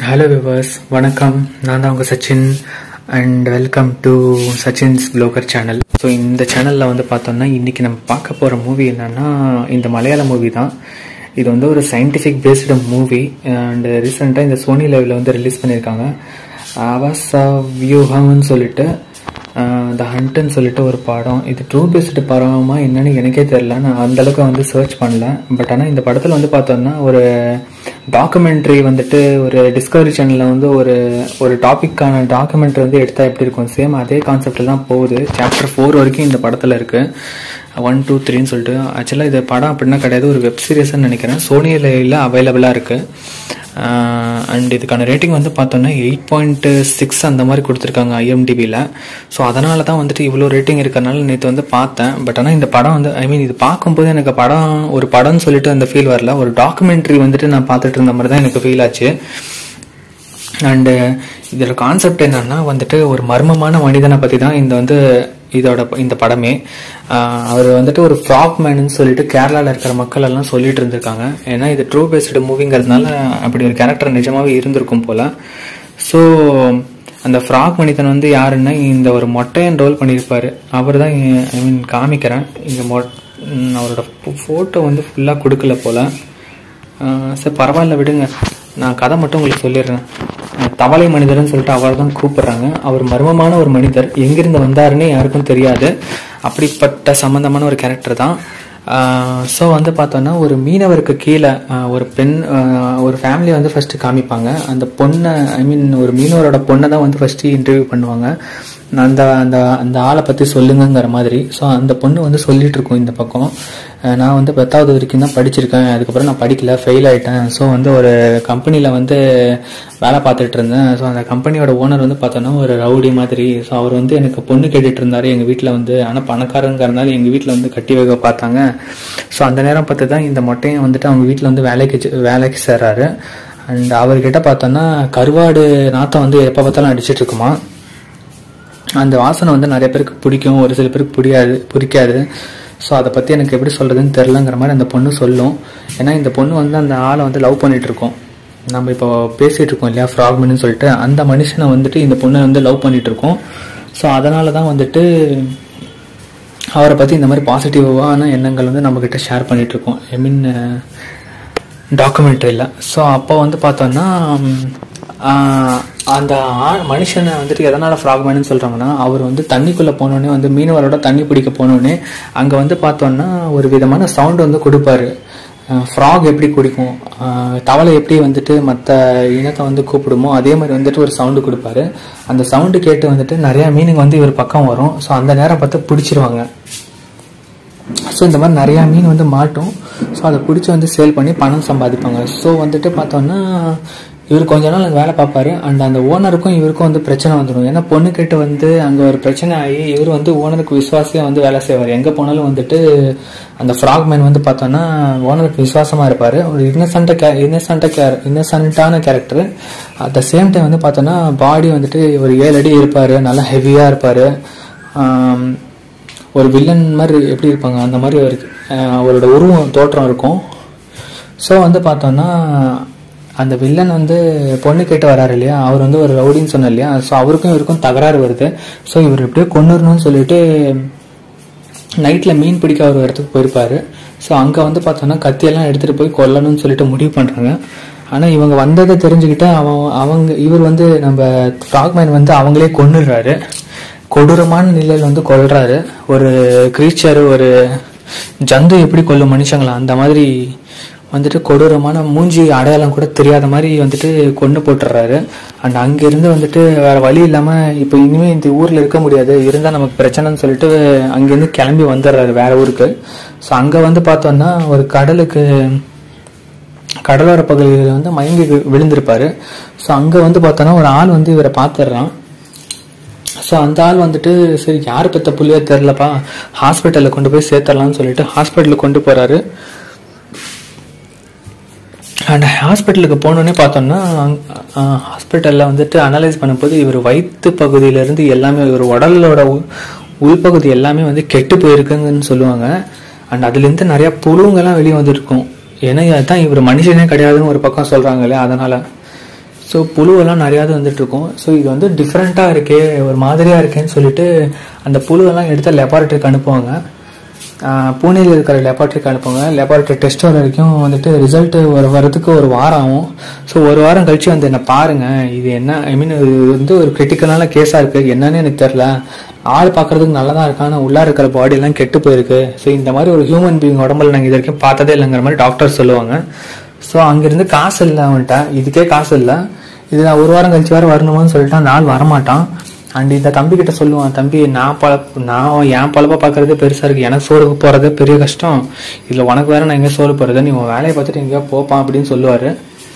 hello viewers வணக்கம் நான் தான் உங்கள் Sachin and welcome to Sachin's blogger channel so இந்த சேனலில் வந்து பார்த்தோம்னா இன்றைக்கி நம்ம பார்க்க போகிற மூவி என்னன்னா இந்த மலையாள மூவி தான் இது வந்து ஒரு சயின்டிஃபிக் பேஸ்டு மூவி அண்ட் ரீசெண்டாக இந்த சோனி லெவலில் வந்து ரிலீஸ் பண்ணியிருக்காங்க அவச வியூகம்னு சொல்லிட்டு த ஹண்ட்னு சொல்லிட்டு ஒரு படம் இது ட்ரூ பேஸ்டு படமா என்னன்னு எனக்கே தெரில நான் அந்தளவுக்கு வந்து சர்ச் பண்ணல பட் ஆனால் இந்த படத்தில் வந்து பார்த்தோம்னா ஒரு டாக்குமெண்ட்ரி வந்துட்டு ஒரு டிஸ்கவரி சேனலில் வந்து ஒரு ஒரு டாபிக்கான டாக்குமெண்ட்ரி வந்து எடுத்தால் எப்படி இருக்கும் சேம் அதே கான்செப்டில் தான் போகுது சாப்டர் ஃபோர் வரைக்கும் இந்த படத்தில் இருக்குது ஒன் டூ த்ரீன்னு சொல்லிட்டு ஆக்சுவலாக இது படம் அப்படின்னா கிடையாது ஒரு வெப் சீரிஸ்ன்னு நினைக்கிறேன் சோனியில் அவைலபிளாக இருக்குது அண்ட் இதுக்கான ரேட்டிங் வந்து பார்த்தோன்னா எயிட் பாயிண்ட் சிக்ஸ் அந்த மாதிரி கொடுத்துருக்காங்க ஐஎம்டிபியில் ஸோ அதனால தான் வந்துட்டு இவ்வளோ ரேட்டிங் இருக்கிறனால நேற்று வந்து பார்த்தேன் பட் ஆனால் இந்த படம் வந்து ஐ மீன் இது பார்க்கும்போது எனக்கு படம் ஒரு படம்னு சொல்லிட்டு அந்த ஃபீல் வரல ஒரு டாக்குமெண்ட்ரி வந்துட்டு நான் பார்த்துட்டு இருந்த மாதிரி தான் எனக்கு ஃபீல் ஆச்சு அண்டு இதோட கான்செப்ட் என்னன்னா வந்துட்டு ஒரு மர்மமான மனிதனை பற்றி தான் இந்த வந்து இதோட இந்த படமே அவர் வந்துட்டு ஒரு ஃப்ராக் மேனுன்னு சொல்லிட்டு கேரளாவில் இருக்கிற மக்கள் எல்லாம் சொல்லிட்டு இருந்திருக்காங்க ஏன்னா இது ட்ரூ பேஸ்டு மூவிங்கிறதுனால அப்படி ஒரு கேரக்டர் நிஜமாவே இருந்திருக்கும் போல ஸோ அந்த ஃப்ராக் மனிதன் வந்து யாருன்னா இந்த ஒரு மொட்டையன் ரோல் பண்ணியிருப்பாரு அவர் தான் ஐ மீன் காமிக்கிறேன் இங்கே மொ அவரோட ஃபோட்டோ வந்து ஃபுல்லாக கொடுக்கல போல சரி பரவாயில்ல விடுங்க நான் கதை மட்டும் உங்களுக்கு சொல்லிடுறேன் தவளை மனிதர்னு சொல்லிட்டு அவர் தான் கூப்பிடுறாங்க அவர் மர்மமான ஒரு மனிதர் எங்கிருந்து வந்தாருன்னு யாருக்கும் தெரியாது அப்படிப்பட்ட சம்பந்தமான ஒரு கேரக்டர் தான் ஸோ வந்து பார்த்தோன்னா ஒரு மீனவருக்கு கீழே ஒரு பெண் ஒரு ஃபேமிலியை வந்து ஃபஸ்ட்டு காமிப்பாங்க அந்த பொண்ணை ஐ மீன் ஒரு மீனவரோட பொண்ணை தான் வந்து ஃபஸ்ட்டு இன்டர்வியூ பண்ணுவாங்க அந்த அந்த அந்த ஆளை பற்றி சொல்லுங்கிற மாதிரி ஸோ அந்த பொண்ணு வந்து சொல்லிட்டு இருக்கும் இந்த பக்கம் நான் வந்து பத்தாவது வரைக்கும் தான் படிச்சிருக்கேன் அதுக்கப்புறம் நான் படிக்கல ஃபெயில் ஆகிட்டேன் ஸோ வந்து ஒரு கம்பெனியில் வந்து வேலை பார்த்துட்டு இருந்தேன் ஸோ அந்த கம்பெனியோட ஓனர் வந்து பார்த்தோன்னா ஒரு ரவுடி மாதிரி ஸோ அவர் வந்து எனக்கு பொண்ணு கேட்டுட்டு இருந்தார் எங்கள் வீட்டில் வந்து ஆனால் பணக்காரங்கிறதுனால எங்கள் வீட்டில் வந்து கட்டி வைக்க பார்த்தாங்க ஸோ அந்த நேரம் பார்த்து தான் இந்த மொட்டையை வந்துட்டு அவங்க வீட்டில் வந்து வேலைக்கு வேலைக்கு சேர்றாரு அண்ட் அவர்கிட்ட பார்த்தோன்னா கருவாடு நாத்தம் வந்து எப்போ பார்த்தாலும் அடிச்சிட்டு இருக்குமா அந்த வாசனை வந்து நிறைய பேருக்கு பிடிக்கும் ஒரு சில பேருக்கு பிடிக்காது பிடிக்காது ஸோ அதை பற்றி எனக்கு எப்படி சொல்கிறதுன்னு தெரிலங்கிற மாதிரி அந்த பொண்ணு சொல்லும் ஏன்னா இந்த பொண்ணு வந்து அந்த ஆளை வந்து லவ் பண்ணிட்டு இருக்கோம் நம்ம இப்போ பேசிகிட்டு இருக்கோம் இல்லையா ஃப்ராக்மன்னு சொல்லிட்டு அந்த மனுஷனை வந்துட்டு இந்த பொண்ணை வந்து லவ் பண்ணிட்டு இருக்கோம் ஸோ அதனால தான் வந்துட்டு அவரை பற்றி இந்த மாதிரி பாசிட்டிவான எண்ணங்கள் வந்து நம்மக்கிட்ட ஷேர் பண்ணிட்டு இருக்கோம் ஐ மீன் டாக்குமெண்ட்ரியில் ஸோ அப்போ வந்து பார்த்தோன்னா அந்த மனுஷனை வந்துட்டு எதனால் ஃப்ராக்மேனு சொல்கிறாங்கன்னா அவர் வந்து தண்ணிக்குள்ளே போனோடனே வந்து மீனவரோட தண்ணி பிடிக்க போனோடனே அங்கே வந்து பார்த்தோன்னா ஒரு விதமான சவுண்டு வந்து கொடுப்பாரு ஃப்ராக் எப்படி குடிக்கும் தவளை எப்படி வந்துட்டு மற்ற இனத்தை வந்து கூப்பிடுமோ அதே மாதிரி வந்துட்டு ஒரு சவுண்டு கொடுப்பாரு அந்த சவுண்டு கேட்டு வந்துட்டு நிறையா மீனுங்க வந்து இவர் பக்கம் வரும் ஸோ அந்த நேரம் பார்த்து பிடிச்சிருவாங்க ஸோ இந்த மாதிரி நிறையா மீன் வந்து மாட்டும் ஸோ அதை பிடிச்சி வந்து சேல் பண்ணி பணம் சம்பாதிப்பாங்க ஸோ வந்துட்டு பார்த்தோன்னா இவர் கொஞ்ச நாள் அங்கே வேலை பார்ப்பாரு அண்ட் அந்த ஓனருக்கும் இவருக்கும் வந்து பிரச்சனை வந்துடும் ஏன்னா பொண்ணு கிட்ட வந்து அங்கே ஒரு பிரச்சனை ஆகி இவர் வந்து ஓனருக்கு விசுவாசியாக வந்து வேலை செய்வார் எங்கே போனாலும் வந்துட்டு அந்த ஃப்ராக்மேன் வந்து பார்த்தோன்னா ஓனருக்கு விசுவாசமாக இருப்பார் ஒரு இன்னசென்ட்டாக கே இன்னசென்ட்டாக கே இன்னசென்ட்டான character at the same time வந்து பார்த்தோன்னா பாடி வந்துட்டு ஒரு ஏழு அடி இருப்பார் நல்லா ஹெவியாக இருப்பார் ஒரு வில்லன் மாதிரி எப்படி இருப்பாங்க அந்த மாதிரி ஒரு அவரோட உருவம் தோற்றம் இருக்கும் ஸோ வந்து பார்த்தோன்னா அந்த வில்லன் வந்து பொண்ணு கேட்டு வராரு இல்லையா அவர் வந்து ஒரு ரவுடின்னு சொன்ன இல்லையா ஸோ அவருக்கும் இவருக்கும் தகராறு வருது ஸோ இவர் எப்படியோ கொண்டுறணும்னு சொல்லிட்டு நைட்டில் மீன் பிடிக்க ஒரு இடத்துக்கு போயிருப்பாரு ஸோ அங்கே வந்து பார்த்தோன்னா கத்தியெல்லாம் எடுத்துகிட்டு போய் கொல்லணும்னு சொல்லிட்டு முடிவு பண்ணுறாங்க ஆனால் இவங்க வந்ததை தெரிஞ்சுக்கிட்டு அவன் அவங்க இவர் வந்து நம்ம ஃப்ராக்மேன் வந்து அவங்களே கொண்டுடுறாரு கொடூரமான நிலையில் வந்து கொல்றாரு ஒரு கிரீச்சர் ஒரு ஜந்து எப்படி கொல்லும் மனுஷங்களா அந்த மாதிரி வந்துட்டு கொடூரமான மூஞ்சி அடையாளம் கூட தெரியாத மாதிரி வந்துட்டு கொண்டு போட்டுறாரு அண்ட் அங்கேருந்து வந்துட்டு வேற வழி இல்லாமல் இப்போ இனிமேல் இந்த ஊரில் இருக்க முடியாது இருந்தால் நமக்கு பிரச்சனைன்னு சொல்லிட்டு அங்கேருந்து கிளம்பி வந்துடுறாரு வேற ஊருக்கு ஸோ அங்கே வந்து பார்த்தோன்னா ஒரு கடலுக்கு கடலோர பகுதியில் வந்து மயங்கி விழுந்திருப்பாரு ஸோ அங்கே வந்து பார்த்தோன்னா ஒரு ஆள் வந்து இவரை பார்த்துடுறான் ஸோ அந்த ஆள் வந்துட்டு சரி யார் பெற்ற புள்ளியோ தெரிலப்பா ஹாஸ்பிட்டலில் கொண்டு போய் சேர்த்துடலாம்னு சொல்லிட்டு ஹாஸ்பிட்டலுக்கு கொண்டு போகிறாரு அண்ட் ஹாஸ்பிட்டலுக்கு போனோடனே பார்த்தோம்னா ஹாஸ்பிட்டலில் வந்துட்டு அனலைஸ் பண்ணும்போது இவர் வயிற்று பகுதியிலேருந்து எல்லாமே இவர் உடலோட உள்பகுதி எல்லாமே வந்து கெட்டு போயிருக்குங்கன்னு சொல்லுவாங்க அண்ட் அதுலேருந்து நிறையா புழுங்கெல்லாம் வெளியே வந்துருக்கும் ஏன்னா அதுதான் இவர் மனுஷனே கிடையாதுன்னு ஒரு பக்கம் சொல்கிறாங்களே அதனால் ஸோ புழுவெல்லாம் நிறையாவது வந்துட்டு இருக்கும் ஸோ இது வந்து டிஃப்ரெண்ட்டாக இருக்கே ஒரு மாதிரியாக இருக்கேன்னு சொல்லிட்டு அந்த புழுவெல்லாம் எடுத்து லெபார்ட்டரிக்கு அனுப்புவாங்க ஆஹ் பூனேல இருக்கிற லெபார்ட்டரிக்கு அனுப்புவாங்க லெபார்ட்டரி டெஸ்ட் வர வரைக்கும் வந்துட்டு ரிசல்ட் ஒரு வரதுக்கு ஒரு வாரம் ஆகும் ஸோ ஒரு வாரம் கழிச்சு வந்து என்ன பாருங்க இது என்ன ஐ மீன் இது வந்து ஒரு கிரிட்டிக்கலான கேஸாக இருக்கு என்னன்னு எனக்கு தெரில ஆள் பார்க்கறதுக்கு நல்லா தான் இருக்கு ஆனால் உள்ளார இருக்கிற பாடி எல்லாம் கெட்டு போயிருக்கு ஸோ இந்த மாதிரி ஒரு ஹியூமன் பீயிங் உடம்புல நாங்கள் இது வரைக்கும் பார்த்ததே இல்லைங்கிற மாதிரி டாக்டர் சொல்லுவாங்க ஸோ அங்கிருந்து காசு இல்லை அவன்கிட்ட இதுக்கே காசு இல்லை இது நான் ஒரு வாரம் கழிச்சு வேற வரணுமான்னு சொல்லிட்டு அந்த ஆள் வரமாட்டான் அண்ட் இந்த தம்பி கிட்ட சொல்லுவான் தம்பி நான் பழ நான் என் பழப்ப பார்க்கறதே பெருசா இருக்கு எனக்கு சோறுக்கு போறதே பெரிய கஷ்டம் இதுல உனக்கு வேற நான் எங்க சோறு போறது நீ உன் வேலையை பார்த்துட்டு எங்கேயோ போப்பான் அப்படின்னு சொல்லுவாரு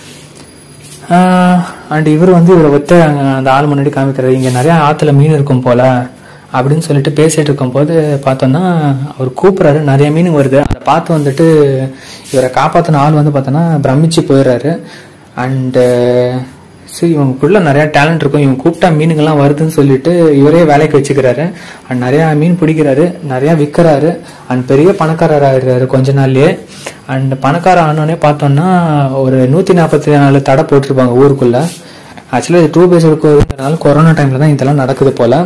அண்ட் இவர் வந்து இவரை ஒத்த அந்த ஆள் முன்னாடி காமிக்கிறாரு இங்க நிறைய ஆத்துல மீன் இருக்கும் போல அப்படின்னு சொல்லிட்டு பேசிட்டு இருக்கும்போது பார்த்தோம்னா அவர் கூப்பிடுறாரு நிறைய மீன் வருது அதை பார்த்து வந்துட்டு இவரை காப்பாத்தின ஆள் வந்து பார்த்தோன்னா பிரமிச்சு போயிடுறாரு அண்டு சரி இவங்களுக்குள்ள நிறைய டேலண்ட் இருக்கும் இவங்க கூப்பிட்டா மீனுங்கெல்லாம் வருதுன்னு சொல்லிட்டு இவரே வேலைக்கு வச்சுக்கிறாரு அண்ட் நிறைய மீன் பிடிக்கிறாரு நிறைய விற்கிறாரு அண்ட் பெரிய பணக்காரர் ஆயிடுறாரு கொஞ்ச நாள்லயே அண்ட் பணக்கார ஆனோடனே பார்த்தோம்னா ஒரு நூத்தி நாற்பத்தி நாலு தடை போட்டிருப்பாங்க ஊருக்குள்ள ஆக்சுவலி இது டூ பேஸ் இருக்கிறதுனால கொரோனா டைம்ல தான் இதெல்லாம் நடக்குது போல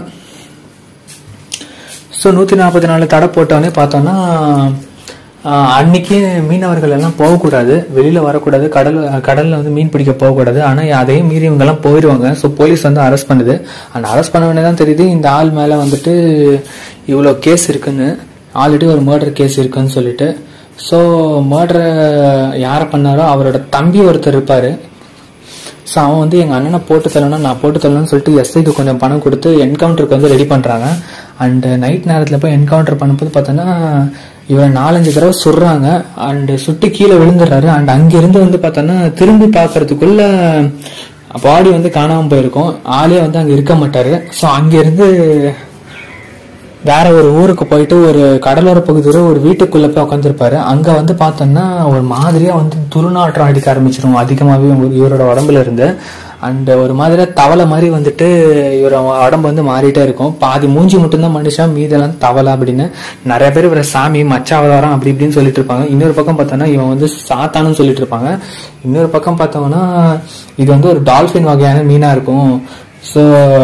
ஸோ நூற்றி நாற்பத்தி நாலு தடை போட்டோடனே பார்த்தோம்னா ஆஹ், அன்னைக்கு மீனவர்கள் எல்லாம் போகக்கூடாது வெளியில வரக்கூடாது கடல் கடல்ல வந்து மீன் பிடிக்க போகக்கூடாது ஆனா அதையும் மீறி இவங்க எல்லாம் போயிடுவாங்க ஸோ போலீஸ் வந்து அரெஸ்ட் பண்ணுது அந்த அரெஸ்ட் பண்ண உடனே தான் தெரியுது இந்த ஆள் மேல வந்துட்டு இவ்வளோ கேஸ் இருக்குன்னு ஆல்ரெடி ஒரு மர்டர் கேஸ் இருக்குன்னு சொல்லிட்டு ஸோ மர்டரை யாரை பண்ணாரோ அவரோட தம்பி ஒருத்தர் இருப்பாரு ஸோ அவன் வந்து எங்கள் அண்ணனை போட்டு தரணும் நான் போட்டு தரணும்னு சொல்லிட்டு எஸ்ஐக்கு கொஞ்சம் பணம் கொடுத்து என்கவுண்டருக்கு வந்து ரெடி பண்ணுறாங்க அண்ட் நைட் நேரத்தில் போய் என்கவுண்டர் பண்ணும்போது பார்த்தோன்னா இவன் நாலஞ்சு தடவை சுடுறாங்க அண்ட் சுட்டு கீழே விழுந்துடுறாரு அண்ட் அங்கிருந்து வந்து பார்த்தோன்னா திரும்பி பார்க்கறதுக்குள்ள பாடி வந்து காணாமல் போயிருக்கும் ஆளே வந்து அங்கே இருக்க மாட்டாரு ஸோ அங்கிருந்து வேற ஒரு ஊருக்கு போயிட்டு ஒரு கடலோர பகுதியில் ஒரு வீட்டுக்குள்ள போய் உட்காந்துருப்பாரு அங்க வந்து பார்த்தோம்னா ஒரு மாதிரியா வந்து துருநாற்றம் அடிக்க ஆரம்பிச்சிரும் அதிகமாகவே இவரோட உடம்புல இருந்து அண்ட் ஒரு மாதிரியா தவளை மாதிரி வந்துட்டு இவர உடம்பு வந்து மாறிட்டே இருக்கும் பாதி மூஞ்சி மட்டும்தான் மனுஷன் மீதெல்லாம் தவளை அப்படின்னு நிறைய பேர் இவர சாமி மச்ச அவதாரம் அப்படி இப்படின்னு சொல்லிட்டு இருப்பாங்க இன்னொரு பக்கம் பார்த்தோம்னா இவன் வந்து சாத்தானும் சொல்லிட்டு இருப்பாங்க இன்னொரு பக்கம் பார்த்தோம்னா இது வந்து ஒரு டால்ஃபின் வகையான மீனா இருக்கும் ஸோ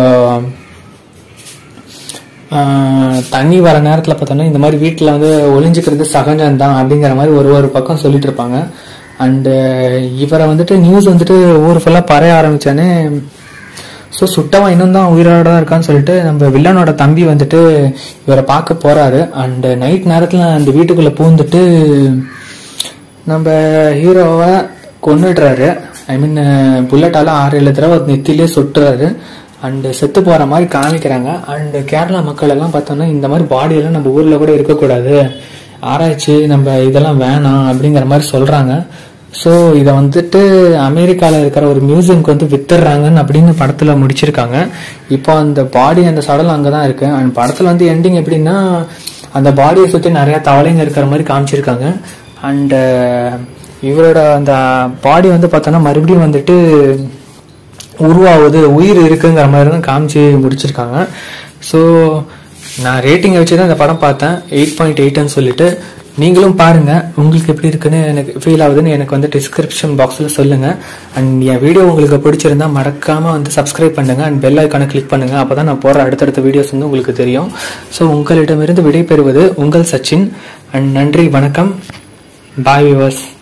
ஆஹ் தண்ணி வர நேரத்தில் பார்த்தோன்னா இந்த மாதிரி வீட்டில் வந்து ஒளிஞ்சுக்கிறது சகஜம் தான் அப்படிங்கிற மாதிரி ஒரு ஒரு பக்கம் சொல்லிட்டு இருப்பாங்க அண்டு இவரை வந்துட்டு நியூஸ் வந்துட்டு ஊர் ஃபுல்லாக பறைய ஆரம்பிச்சானே ஸோ சுட்டவன் இன்னும் தான் உயிரோட தான் இருக்கான்னு சொல்லிட்டு நம்ம வில்லனோட தம்பி வந்துட்டு இவரை பார்க்க போறாரு அண்டு நைட் நேரத்தில் அந்த வீட்டுக்குள்ளே பூந்துட்டு நம்ம ஹீரோவை கொன்னுடுறாரு ஐ மீன் புல்லட்டால ஆறு ஏழு தடவை நெத்திலே சுட்டுறாரு அண்டு செத்து போற மாதிரி காமிக்கிறாங்க அண்டு கேரளா மக்கள் எல்லாம் பார்த்தோம்னா இந்த மாதிரி பாடி எல்லாம் நம்ம ஊர்ல கூட இருக்கக்கூடாது ஆராய்ச்சி நம்ம இதெல்லாம் வேணாம் அப்படிங்கிற மாதிரி சொல்றாங்க ஸோ இதை வந்துட்டு அமெரிக்காவில் இருக்கிற ஒரு மியூசியம்க்கு வந்து வித்துடுறாங்கன்னு அப்படின்னு படத்தில் முடிச்சிருக்காங்க இப்போ அந்த பாடி அந்த சடலம் அங்கே தான் இருக்கு அண்ட் படத்தில் வந்து எண்டிங் எப்படின்னா அந்த பாடியை சுற்றி நிறைய தவளைங்க இருக்கிற மாதிரி காமிச்சிருக்காங்க அண்ட் இவரோட அந்த பாடி வந்து பார்த்தோன்னா மறுபடியும் வந்துட்டு உருவாகுது உயிர் இருக்குங்கிற மாதிரி தான் காமிச்சு முடிச்சிருக்காங்க ஸோ நான் ரேட்டிங்கை வச்சு தான் இந்த படம் பார்த்தேன் எயிட் பாயிண்ட் எயிட்னு சொல்லிட்டு நீங்களும் பாருங்க உங்களுக்கு எப்படி இருக்குன்னு எனக்கு ஃபீல் ஆகுதுன்னு எனக்கு வந்து டிஸ்கிரிப்ஷன் பாக்ஸில் சொல்லுங்க அண்ட் என் வீடியோ உங்களுக்கு பிடிச்சிருந்தா மறக்காம வந்து சப்ஸ்கிரைப் பண்ணுங்க அண்ட் பெல் ஐக்கானை கிளிக் பண்ணுங்க அப்பதான் நான் போடுற அடுத்தடுத்த வீடியோஸ் வந்து உங்களுக்கு தெரியும் ஸோ உங்களிடமிருந்து விடைபெறுவது உங்கள் சச்சின் அண்ட் நன்றி வணக்கம் பாய் விவர்ஸ்